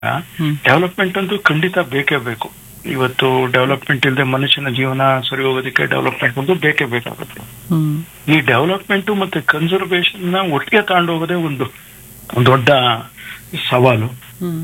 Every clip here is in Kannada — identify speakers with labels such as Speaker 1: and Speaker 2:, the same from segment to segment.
Speaker 1: ಹ್ಮ್.
Speaker 2: ಡೆವಲಪ್ಮೆಂಟ್ ಅಂತೂ ಖಂಡಿತ ಬೇಕೇ ಬೇಕು ಇವತ್ತು ಡೆವಲಪ್ಮೆಂಟ್ ಇಲ್ಲದೆ ಮನುಷ್ಯನ ಜೀವನ ಸರಿ ಹೋಗೋದಕ್ಕೆ ಡೆವಲಪ್ಮೆಂಟ್ ಅಂತೂ ಬೇಕೇ ಬೇಕಾಗುತ್ತೆ
Speaker 1: ಹ್ಮ್
Speaker 2: ಈ ಡೆವಲಪ್ಮೆಂಟ್ ಮತ್ತೆ ಕನ್ಸರ್ವೇಷನ್ ನ ಒಟ್ಟಿಗೆ ತಗೊಂಡು ಹೋಗೋದೇ ಒಂದು ಒಂದು ದೊಡ್ಡ ಸವಾಲು
Speaker 1: ಹ್ಮ್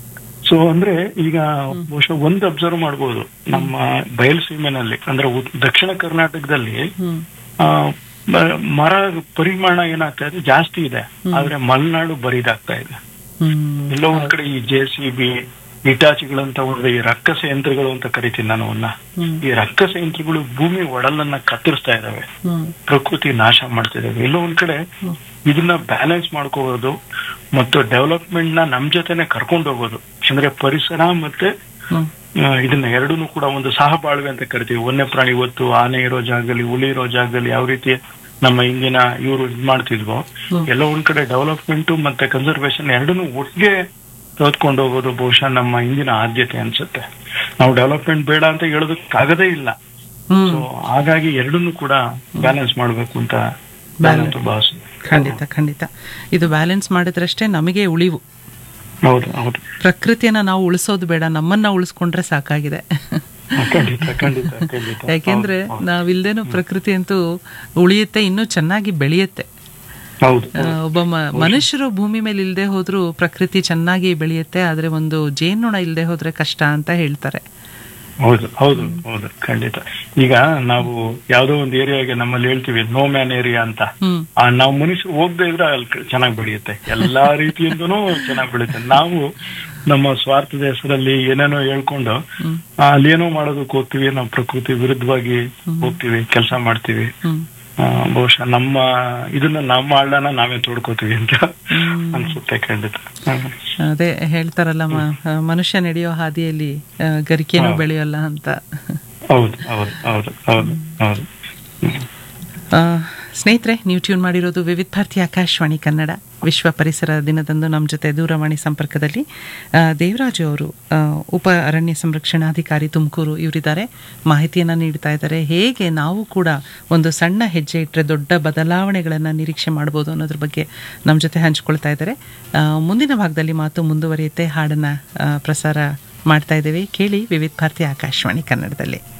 Speaker 2: ಸೊ ಅಂದ್ರೆ ಈಗ ಬಹುಶಃ ಒಂದು ಅಬ್ಸರ್ವ್ ಮಾಡ್ಬೋದು ನಮ್ಮ ಬಯಲುಸೀಮೆನಲ್ಲಿ ಅಂದ್ರೆ ಉತ್- ದಕ್ಷಿಣ ಕರ್ನಾಟಕದಲ್ಲಿ
Speaker 1: ಹ್ಮ್
Speaker 2: ಆ, ಮ- ಮರ ಪರಿಮಾಣ ಏನಾಗ್ತಾ ಇದೆ ಜಾಸ್ತಿ ಇದೆ ಆದ್ರೆ ಮಲೆನಾಡು ಬರಿದಾಗ್ತಾ ಇದೆ
Speaker 1: ಹ್ಮ್
Speaker 2: ಎಲ್ಲೋ ಒಂದ್ ಕಡೆ ಈ ಜೆ ಸಿ ಬಿ ಇಟಾಚಿಗಳಂತ ಒಂದು ಈ ರಕ್ಕಸ ಯಂತ್ರಗಳು ಅಂತ ಕರಿತೀನಿ ನಾನು ಅವನ್ನ
Speaker 1: ಹ್ಮ್
Speaker 2: ಈ ರಕ್ಕಸ ಯಂತ್ರಗಳು ಭೂಮಿ ಒಡಲನ್ನ ಕತ್ತರಿಸ್ತಾ ಇದಾವೆ
Speaker 1: ಹ್ಮ್
Speaker 2: ಪ್ರಕೃತಿ ನಾಶ ಮಾಡ್ತಿದ್ದಾವೆ ಎಲ್ಲೋ ಒಂದ್ ಕಡೆ
Speaker 1: ಹ್ಮ್.
Speaker 2: ಇದನ್ನ ಬ್ಯಾಲೆನ್ಸ್ ಮಾಡ್ಕೋಬಹುದು ಮತ್ತು ಡೆವಲಪ್ಮೆಂಟ್ ನ ನಮ್ ಜೊತೆನೆ ಕರ್ಕೊಂಡು ಹೋಗೋದು ಅಂದ್ರೆ ಪರಿಸರ ಮತ್ತೆ
Speaker 1: ಹ್ಮ್
Speaker 2: ಆ, ಇದನ್ನ ಎರಡನ್ನೂ ಕೂಡ ಒಂದು ಸಹಬಾಳ್ವೆ ಅಂತ ಕರಿತೀವಿ ವನ್ಯ ಪ್ರಾಣಿ ಇವತ್ತು ಆನೆ ಇರೋ ಜಾಗದಲ್ಲಿ ಹುಲಿ ಇರೋ ಜಾಗದಲ್ಲಿ ಯಾವ ರೀತಿ ನಮ್ಮ ಇಂದಿನ ಇವರು ಇದ್ ಮಾಡ್ತಿದ್ವೋ
Speaker 1: ಹ್ಮ್.
Speaker 2: ಎಲ್ಲ ಒಂದ್ ಕಡೆ ಡೆವಲಪ್ಮೆಂಟ್ ಮತ್ತೆ ಕನ್ಸರ್ವೇಷನ್ ಎರಡನ್ನೂ ಒಟ್ಟಿಗೆ ತೆಗೆದುಕೊಂಡು ಹೋಗೋದು ಬಹುಶಃ ನಮ್ಮ ಇಂದಿನ ಆದ್ಯತೆ ಅನ್ಸುತ್ತೆ ನಾವು ಡೆವಲಪ್ಮೆಂಟ್ ಬೇಡ ಅಂತ ಹೇಳೋದಕ್ಕಾಗದೇ ಇಲ್ಲ
Speaker 1: ಹ್ಮ್
Speaker 2: ಸೊ ಹಾಗಾಗಿ ಎರಡನ್ನೂ ಕೂಡ ಬ್ಯಾಲೆನ್ಸ್ ಮಾಡ್ಬೇಕು ಅಂತ ನಾನಂತೂ ಭಾವಿಸ್ತೀನಿ
Speaker 1: ಖಂಡಿತ ಖಂಡಿತ ಇದು ಬ್ಯಾಲೆನ್ಸ್ ಮಾಡಿದ್ರಷ್ಟೇ ನಮಗೆ ಉಳಿವು
Speaker 2: ಹೌದು ಹೌದು
Speaker 1: ಪ್ರಕೃತಿಯನ್ನ ನಾವು ಉಳಿಸೋದು ಬೇಡ ನಮ್ಮನ್ನ ಉಳಿಸ್ಕೊಂಡ್ರೆ ಸಾಕಾಗಿದೆ
Speaker 2: ಖಂಡಿತ ಖಂಡಿತ ಖಂಡಿತ
Speaker 1: ಯಾಕೆಂದ್ರೆ ನಾವಿಲ್ದೇನು ಪ್ರಕೃತಿ ಅಂತೂ ಉಳಿಯುತ್ತೆ ಇನ್ನೂ ಚೆನ್ನಾಗಿ ಬೆಳೆಯುತ್ತೆ
Speaker 2: ಹೌದು
Speaker 1: ಆ, ಒಬ್ಬ ಮ- ಮನುಷ್ಯರು ಭೂಮಿ ಮೇಲೆ ಇಲ್ಲದೆ ಹೋದ್ರೂ ಪ್ರಕೃತಿ ಚೆನ್ನಾಗಿ ಬೆಳೆಯುತ್ತೆ ಆದ್ರೆ ಒಂದು ಜೇನುಣ ಇಲ್ಲದೆ ಹೋದ್ರೆ ಕಷ್ಟ ಅಂತ ಹೇಳ್ತಾರೆ
Speaker 2: ಹೌದು ಹೌದು ಹೌದು ಖಂಡಿತ ಈಗ ನಾವು ಯಾವ್ದೋ ಒಂದು ಏರಿಯಾಗೆ ನಮ್ಮಲ್ಲಿ ಹೇಳ್ತೀವಿ ನೋ ಮ್ಯಾನ್ ಏರಿಯಾ ಅಂತ
Speaker 1: ಹ್ಮ್
Speaker 2: ಆ ನಾವು ಮನುಷ್ಯರು ಹೋಗದೆ ಇದ್ರೆ ಅಲ್ಲಿ ಚೆನ್ನಾಗಿ ಬೆಳೆಯುತ್ತೆ ಎಲ್ಲಾ ರೀತಿಯಿಂದನೂ ಚೆನ್ನಾಗಿ ಬೆಳೆಯುತ್ತೆ ನಾವು ನಮ್ಮ ಸ್ವಾರ್ಥದ ಹೆಸರಲ್ಲಿ ಏನೇನೋ ಹೇಳ್ಕೊಂಡು
Speaker 1: ಹ್ಮ್
Speaker 2: ಆ, ಅಲ್ಲೇನೋ ಮಾಡೋದಕ್ಕೆ ಹೋಗ್ತೀವಿ ನಾವು ಪ್ರಕೃತಿ ವಿರುದ್ಧವಾಗಿ ಹೋಗ್ತೀವಿ ಕೆಲಸ ಮಾಡ್ತೀವಿ
Speaker 1: ಹ್ಮ್
Speaker 2: ಆ, ಬಹುಶಃ ನಮ್ಮ ಇದನ್ನ ನಮ್ಮ ಹಳ್ಳನ ನಾವೇ ತೋಡ್ಕೋತೀವಿ ಅಂತ
Speaker 1: ಹ್ಮ್.
Speaker 2: ಅನ್ಸುತ್ತೆ ಖಂಡಿತ ಹ್ಮ್.
Speaker 1: ಅದೇ ಹೇಳ್ತಾರಲ್ಲ ಮ- ಆ, ಮನುಷ್ಯ ನಡೆಯೋ ಹಾದಿಯಲ್ಲಿ ಆ, ಗರಿಕೆನೂ ಬೆಳೆಯೋಲ್ಲ ಅಂತ
Speaker 2: ಹೌದು ಹೌದು ಹೌದು ಹೌದು ಹೌದು ಹ್ಮ್.
Speaker 1: ಆ, ಸ್ನೇಹಿತರೆ ನೀವು ಟ್ಯೂನ್ ಮಾಡಿರೋದು ವಿವಿಧ ಭಾರತಿ ಆಕಾಶವಾಣಿ ಕನ್ನಡ ವಿಶ್ವ ಪರಿಸರ ದಿನದಂದು ನಮ್ಮ ಜೊತೆ ದೂರವಾಣಿ ಸಂಪರ್ಕದಲ್ಲಿ ಆ, ದೇವರಾಜು ಅವರು ಆ, ಉಪ ಅರಣ್ಯ ಸಂರಕ್ಷಣಾಧಿಕಾರಿ ತುಮಕೂರು ಇವರಿದ್ದಾರೆ ಮಾಹಿತಿಯನ್ನು ನೀಡ್ತಾ ಇದ್ದಾರೆ ಹೇಗೆ ನಾವು ಕೂಡ ಒಂದು ಸಣ್ಣ ಹೆಜ್ಜೆ ಇಟ್ಟರೆ ದೊಡ್ಡ ಬದಲಾವಣೆಗಳನ್ನು ನಿರೀಕ್ಷೆ ಮಾಡ್ಬೋದು ಅನ್ನೋದ್ರ ಬಗ್ಗೆ ನಮ್ಮ ಜೊತೆ ಹಂಚ್ಕೊಳ್ತಾ ಇದ್ದಾರೆ ಆ, ಮುಂದಿನ ಭಾಗದಲ್ಲಿ ಮಾತು ಮುಂದುವರಿಯುತ್ತೆ ಹಾಡನ್ನು ಪ್ರಸಾರ ಮಾಡ್ತಾ ಇದ್ದೇವೆ ಕೇಳಿ ವಿವಿಧ ಭಾರತಿ ಆಕಾಶವಾಣಿ ಕನ್ನಡದಲ್ಲಿ